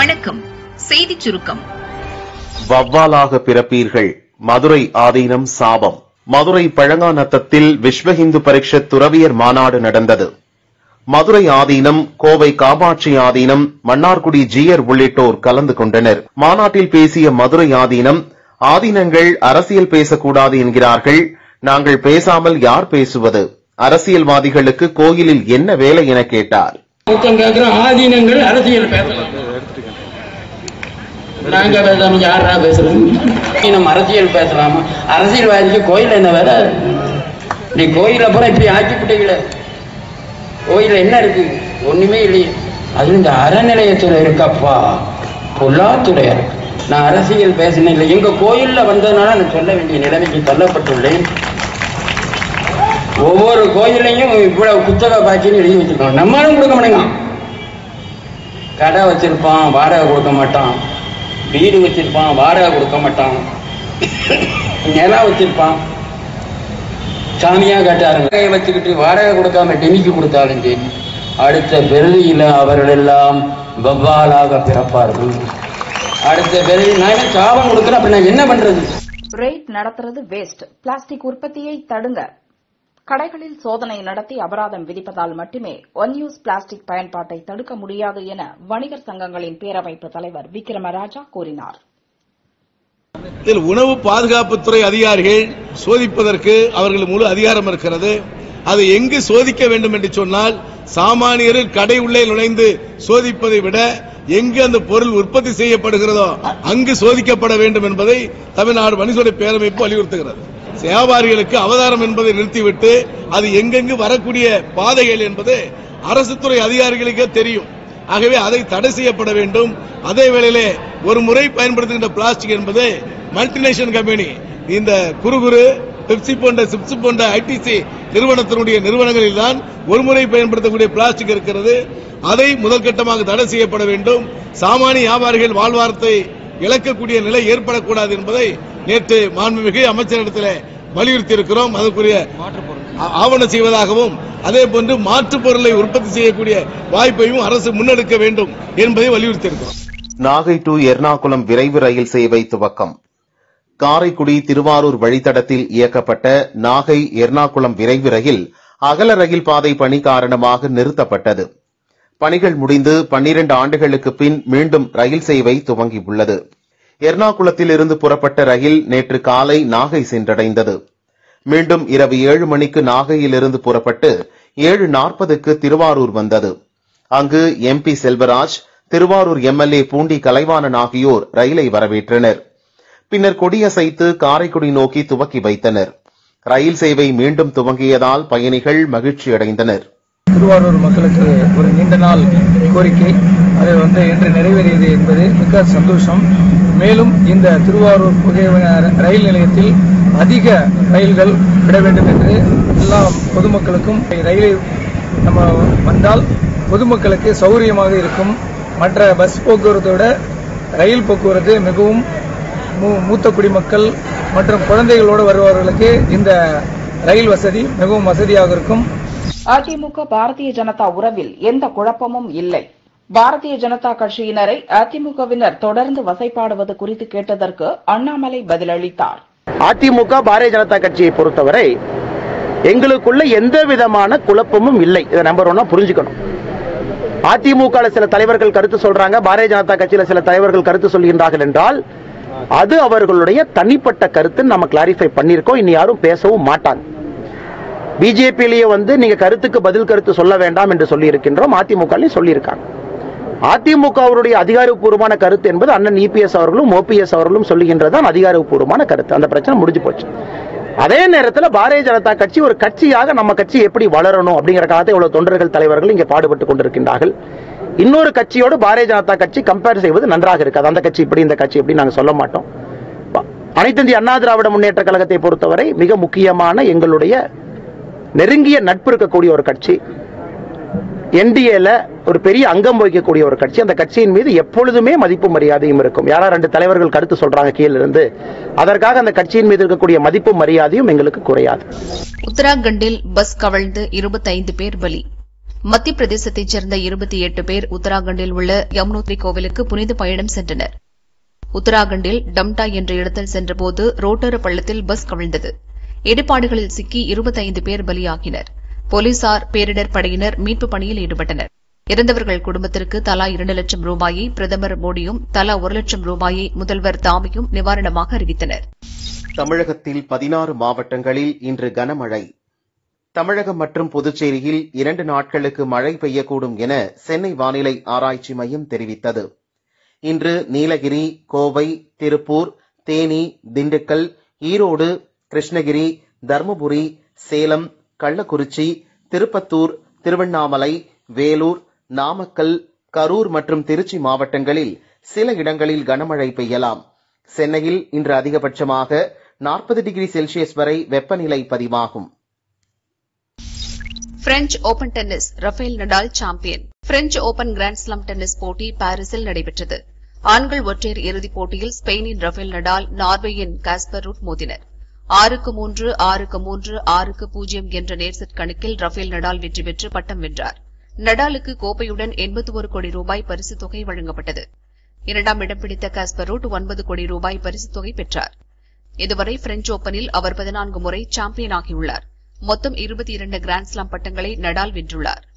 வணக்கம் செய்திச் சுருக்கம் வவ்வாலாக பிறப்பீர்கள் மதுரை ஆதீனம் சாபம் மதுரை பழங்காநத்தத்தில் விஸ்வ இந்து பரிஷத் துறவியர் மாநாடு நடந்தது மதுரை ஆதீனம் கோவை காமாட்சி ஆதீனம் மன்னார்குடி ஜீயர் உள்ளிட்டோர் கலந்து கொண்டனர் மாநாட்டில் பேசிய மதுரை ஆதீனம் ஆதீனங்கள் அரசியல் பேசக்கூடாது என்கிறார்கள் நாங்கள் பேசாமல் யார் பேசுவது அரசியல்வாதிகளுக்கு கோயிலில் என்ன வேலை என கேட்டார் ஊக்கம் கேட்கிற ஆதீனங்கள் அரசியல் பேசலாம் நாங்க பேசாம யாரா பேசுறோம் நம்ம அரசியல் பேசலாமா அரசியல்வாதிக்கு கோயில் என்ன வேலை நீ கோயில அப்புறம் இப்படி ஆக்கிவிட்டீங்களே கோயில என்ன இருக்கு ஒண்ணுமே இல்லையே அது இந்த அறநிலையத்துல இருக்கப்பா பொல்லாத்துறையா இருக்கு நான் அரசியல் பேசினேன் இல்லை எங்க கோயில்ல வந்ததுனால நான் சொல்ல வேண்டிய நிலைமைக்கு தள்ளப்பட்டுள்ளேன் ஒவ்வொரு கோயிலையும் இவ்வளவு புத்தக பாக்கின்னு எழுதி வச்சிருக்கோம் நம்மளும் கொடுக்க மாட்டேங்க கடை வச்சிருப்பான் வாடகை கொடுக்க மாட்டான் வீடு வச்சிருப்பான் வாடகை கொடுக்க மாட்டான் நிலம் வச்சிருப்பான் சாமியா கேட்டாருங்க வாடகை வச்சுக்கிட்டு வாடகை கொடுக்காம டெனிக்கு கொடுத்தாலும் சரி அடுத்த பெருதியில அவர்கள் எல்லாம் வவ்வாலாக பிறப்பார்கள் அடுத்த பெருதி நான் என்ன சாபம் கொடுக்குறேன் அப்ப நான் என்ன பண்றது ரெய்ட் நடத்துறது வேஸ்ட் பிளாஸ்டிக் உற்பத்தியை தடுங்க கடைகளில் சோதனை நடத்தி அபராதம் விதிப்பதால் மட்டுமே ஒன் யூஸ் பிளாஸ்டிக் பயன்பாட்டை தடுக்க முடியாது என வணிகர் சங்கங்களின் பேரமைப்பு தலைவர் விக்ரமராஜா கூறினார் இதில் உணவு பாதுகாப்புத்துறை அதிகாரிகள் சோதிப்பதற்கு அவர்கள் முழு அதிகாரம் இருக்கிறது அதை எங்கு சோதிக்க வேண்டும் என்று சொன்னால் சாமானியரில் கடை உள்ளே நுழைந்து சோதிப்பதை விட எங்கு அந்த பொருள் உற்பத்தி செய்யப்படுகிறதோ அங்கு சோதிக்கப்பட வேண்டும் என்பதை தமிழ்நாடு மனுஷனுடைய பேரமைப்பு வலியுறுத்துகிறது வியாபாரிகளுக்கு அவதாரம் என்பதை நிறுத்திவிட்டு அது எங்கெங்கு வரக்கூடிய பாதைகள் என்பது அரசு துறை அதிகாரிகளுக்கே தெரியும் ஆகவே அதை தடை செய்யப்பட வேண்டும் அதே வேளையிலே ஒரு முறை பயன்படுத்துகின்ற பிளாஸ்டிக் என்பது மல்டிநேஷனல் கம்பெனி இந்த குறு குறு பெப்சி போன்ற சிப்ஸ் போன்ற ஐடிசி நிறுவனத்தினுடைய நிறுவனங்களில் தான் ஒரு முறை பயன்படுத்தக்கூடிய பிளாஸ்டிக் இருக்கிறது அதை முதற்கட்டமாக தடை செய்யப்பட வேண்டும் சாமானிய வியாபாரிகள் வாழ்வாரத்தை இழக்கக்கூடிய நிலை ஏற்படக்கூடாது என்பதை நேற்று மாண்புமிகு அமைச்சரிடத்தில் வலியுறுத்தி இருக்கிறோம் அதற்குரிய ஆ- ஆவணம் செய்வதாகவும் அதே போன்று மாற்றுப் பொருளை உற்பத்தி செய்யக்கூடிய வாய்ப்பையும் அரசு முன்னெடுக்க வேண்டும் என்பதை வலியுறுத்தி இருக்கிறோம் நாகை டு எர்ணாகுளம் விரைவு ரயில் சேவை துவக்கம் காரைக்குடி திருவாரூர் வழித்தடத்தில் இயக்கப்பட்ட நாகை எர்ணாகுளம் விரைவு ரயில் அகல ரயில் பாதை பணி காரணமாக நிறுத்தப்பட்டது பணிகள் முடிந்து 12 ஆண்டுகளுக்கு பின் மீண்டும் ரயில் சேவை துவங்கியுள்ளது எர்ணாகுளத்தில் இருந்து புறப்பட்ட ரயில் நேற்று காலை நாகை சென்றடைந்தது மீண்டும் இரவு ஏழு மணிக்கு நாகையிலிருந்து புறப்பட்டு ஏழு நாற்பதுக்கு திருவாரூர் வந்தது அங்கு எம்பி செல்வராஜ் திருவாரூர் எம்எல்ஏ பூண்டி கலைவாணன் ஆகியோர் ரயிலை வரவேற்றனர் பின்னர் கொடியசைத்து காரைக்குடி நோக்கி துவக்கி வைத்தனர் ரயில் சேவை மீண்டும் துவங்கியதால் பயணிகள் மகிழ்ச்சியடைந்தனர் திருவாரூர் மக்களுக்கு ஒரு நீண்ட நாள் கோரிக்கை அது வந்து இன்று நிறைவேறியது என்பது மிக சந்தோஷம் மேலும் இந்த திருவாரூர் புகை ரயில் நிலையத்தில் அதிக ரயில்கள் விட வேண்டும் என்று எல்லா பொதுமக்களுக்கும் ரயிலில் நம்ம வந்தால் பொதுமக்களுக்கு சௌகரியமாக இருக்கும் மற்ற பஸ் போக்குவரத்தை விட ரயில் போக்குவரத்து மிகவும் மூ- மூத்த குடிமக்கள் மற்றும் குழந்தைகளோடு வருபவர்களுக்கு இந்த ரயில் வசதி மிகவும் வசதியாக இருக்கும் அதிமுக பாரதிய ஜனதா உறவில் எந்த குழப்பமும் இல்லை பாரதிய ஜனதா கட்சியினரை அதிமுகவினர் தொடர்ந்து வசைபாடுவது குறித்து கேட்டதற்கு அண்ணாமலை பதிலளித்தார் அதிமுக பாரதிய ஜனதா கட்சியை பொறுத்தவரை எங்களுக்குள்ள எந்த விதமான குழப்பமும் இல்லை இதை நம்பர் ஒன்னா புரிஞ்சுக்கணும் அதிமுக ல சில தலைவர்கள் கருத்து சொல்றாங்க பாரதிய ஜனதா கட்சியில சில தலைவர்கள் கருத்து சொல்கின்றார்கள் என்றால் அது அவர்களுடைய தனிப்பட்ட கருத்து நம்ம கிளாரிஃபை பண்ணியிருக்கோம் இனி யாரும் பேசவும் மாட்டாங்க பிஜேபியிலேயே வந்து நீங்க கருத்துக்கு பதில் கருத்து சொல்ல வேண்டாம் என்று சொல்லி இருக்கின்றோம் அதிமுகலையும் சொல்லியிருக்காங்க அதிமுகவுடைய அதிகாரப்பூர்வமான கருத்து என்பது அண்ணன் இபிஎஸ் அவர்களும் ஓபிஎஸ் அவர்களும் சொல்லுகின்றதுதான் அதிகாரப்பூர்வமான கருத்து அந்த பிரச்சனை முடிஞ்சு போச்சு அதே நேரத்தில் பாரதிய ஜனதா கட்சி ஒரு கட்சியாக நம்ம கட்சி எப்படி வளரணும் அப்படிங்கறக்காக இவ்வளவு தொண்டர்கள் தலைவர்கள் இங்கே பாடுபட்டு கொண்டிருக்கின்றார்கள் இன்னொரு கட்சியோடு பாரதிய ஜனதா கட்சி கம்பேர் செய்வது நன்றாக இருக்காது அந்த கட்சி இப்படி இந்த கட்சி இப்படி நாங்க சொல்ல மாட்டோம் அனைத்து இந்திய அண்ணா திராவிட முன்னேற்ற கழகத்தை பொறுத்தவரை மிக முக்கியமான எங்களுடைய நெருங்கிய நட்பு இருக்கக்கூடிய ஒரு கட்சி என்டிஏல ஒரு பெரிய அங்கம் வகிக்கக்கூடிய ஒரு கட்சி அந்த கட்சியின் மீது எப்பொழுதுமே மதிப்பு மரியாதையும் இருக்கும் யாரா ரெண்டு தலைவர்கள் கருத்து சொல்றாங்க கீழ இருந்து அதற்காக அந்த கட்சியின் மீது இருக்கக்கூடிய மதிப்பு மரியாதையும் எங்களுக்கு குறையாது உத்தராகண்டில் பஸ் கவிழ்ந்து இருபத்தைந்து பேர் பலி மத்திய பிரதேசத்தைச் சேர்ந்த இருபத்தி எட்டு பேர் உத்தராகண்டில் உள்ள யமுனோத்ரி கோவிலுக்கு புனித பயணம் சென்றனர் உத்தராகண்டில் டம்டா என்ற இடத்தில் சென்றபோது ரோட்டர பள்ளத்தில் பஸ் கவிழ்ந்தது இடிபாடுகளில் சிக்கி இருபத்தைந்து பேர் பலியாகினர் போலீசார் பேரிடர் படையினர் மீட்புப் பணியில் ஈடுபட்டனர் இறந்தவர்கள் குடும்பத்திற்கு தலா இரண்டு லட்சம் ரூபாயை பிரதமர் மோடியும் தலா ஒரு லட்சம் ரூபாயை முதல்வர் தாமியும் நிவாரணமாக அறிவித்தனர் தமிழகத்தில் பதினாறு மாவட்டங்களில் இன்று கனமழை தமிழகம் மற்றும் புதுச்சேரியில் இரண்டு நாட்களுக்கு மழை பெய்யக்கூடும் என சென்னை வானிலை ஆராய்ச்சி மையம் தெரிவித்தது இன்று நீலகிரி கோவை திருப்பூர் தேனி திண்டுக்கல் ஈரோடு கிருஷ்ணகிரி தருமபுரி சேலம் கள்ளக்குறிச்சி திருப்பத்தூர் திருவண்ணாமலை வேலூர் நாமக்கல் கரூர் மற்றும் திருச்சி மாவட்டங்களில் சில இடங்களில் கனமழை பெய்யலாம் சென்னையில் இன்று அதிகபட்சமாக நாற்பது டிகிரி செல்சியஸ் வரை வெப்பநிலை பதிவாகும் French open tennis Rafael Nadal champion French open grand slam tennis போட்டி பாரிஸில் நடைபெற்றது ஆண்கள் ஒற்றையர் இறுதிப் போட்டியில் ஸ்பெயினின் ரஃபேல் நடால் நார்வேயின் காஸ்பர் ரூட் மோதினர் ஆறுக்கு மூன்று ஆறுக்கு மூன்று ஆறுக்கு பூஜ்ஜியம் என்ற நேர்செட் கணக்கில் ரஃபேல் நடால் வெற்றி பெற்று பட்டம் வென்றார் நடாலுக்கு கோப்பையுடன் எண்பத்தி ஒரு கோடி ரூபாய் பரிசுத் தொகை வழங்கப்பட்டது இரண்டாம் இடம் பிடித்த காஸ்பரோட் ஒன்பது கோடி ரூபாய் பரிசுத் தொகை பெற்றார் இதுவரை பிரெஞ்ச் ஓபனில் அவர் பதினான்கு முறை சாம்பியனாகியுள்ளார் மொத்தம் இருபத்தி இரண்டு கிராண்ட்ஸ்லாம் பட்டங்களை நடால் வென்றுள்ளார்